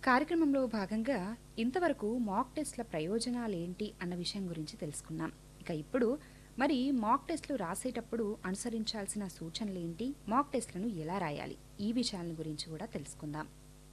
కార్యక్రమంలో భాగంగా ఇంతవరకు మాక్ టెస్ట్ల ప్రయోజనాలు ఏంటి అన్న విషయం గురించి తెలుసుకున్నాం ఇక ఇప్పుడు మరి మాక్ టెస్ట్లు రాసేటప్పుడు అనుసరించాల్సిన సూచనలు ఏంటి మాక్ టెస్ట్లను ఎలా రాయాలి ఈ విషయాల గురించి కూడా తెలుసుకుందాం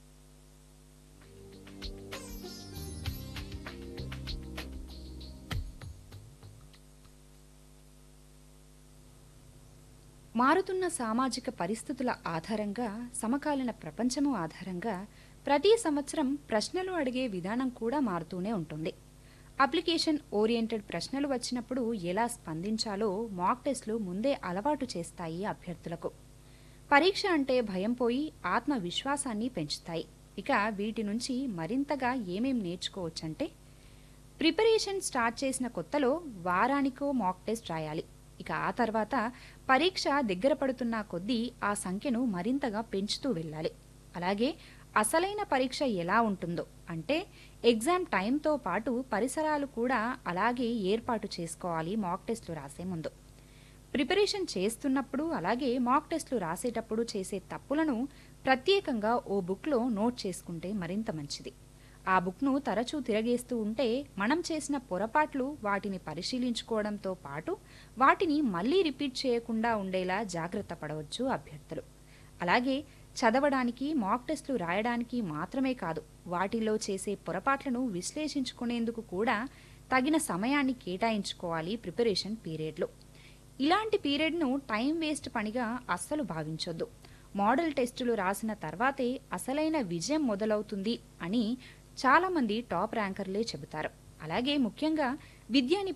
మారుతున్న సామాజిక పరిస్థితుల ఆధారంగా సమకాలీన ప్రపంచము ఆధారంగా ప్రతి సంవత్సరం ప్రశ్నలు అడిగే విధానం కూడా మారుతూనే ఉంటుంది అప్లికేషన్ ఓరియంటెడ్ ప్రశ్నలు వచ్చినప్పుడు ఎలా స్పందించాలో మాక్ టెస్ట్లు ముందే అలవాటు చేస్తాయి అభ్యర్థులకు పరీక్ష అంటే భయం పోయి ఆత్మవిశ్వాసాన్ని పెంచుతాయి ఇక వీటి నుంచి మరింతగా ఏమేం నేర్చుకోవచ్చంటే ప్రిపరేషన్ స్టార్ట్ చేసిన కొత్తలో వారానికో మాక్ టెస్ట్ రాయాలి ఇక ఆ తర్వాత పరీక్ష దగ్గర పడుతున్న కొద్దీ ఆ సంఖ్యను మరింతగా పెంచుతూ వెళ్ళాలి అలాగే అసలైన పరీక్ష ఎలా ఉంటుందో అంటే ఎగ్జామ్ టైంతో పాటు పరిసరాలు కూడా అలాగే ఏర్పాటు చేసుకోవాలి మాక్ టెస్టులు రాసే ముందు ప్రిపరేషన్ చేస్తున్నప్పుడు అలాగే మాక్ టెస్టులు రాసేటప్పుడు చేసే తప్పులను ప్రత్యేకంగా ఓ బుక్లో నోట్ చేసుకుంటే మరింత మంచిది ఆ బుక్ను తరచూ తిరగేస్తూ ఉంటే మనం చేసిన పొరపాట్లు వాటిని పరిశీలించుకోవడంతో పాటు వాటిని మళ్ళీ రిపీట్ చేయకుండా ఉండేలా జాగ్రత్త పడవచ్చు అభ్యర్థులు అలాగే చదవడానికి మాక్ టెస్టులు రాయడానికి మాత్రమే కాదు వాటిలో చేసే పొరపాట్లను విశ్లేషించుకునేందుకు కూడా తగిన సమయాన్ని కేటాయించుకోవాలి ప్రిపరేషన్ పీరియడ్లో ఇలాంటి పీరియడ్ను టైం వేస్ట్ పనిగా అస్సలు భావించొద్దు మోడల్ టెస్టులు రాసిన తర్వాతే అసలైన విజయం మొదలవుతుంది అని చాలామంది టాప్ ర్యాంకర్లే చెబుతారు అలాగే ముఖ్యంగా విద్యని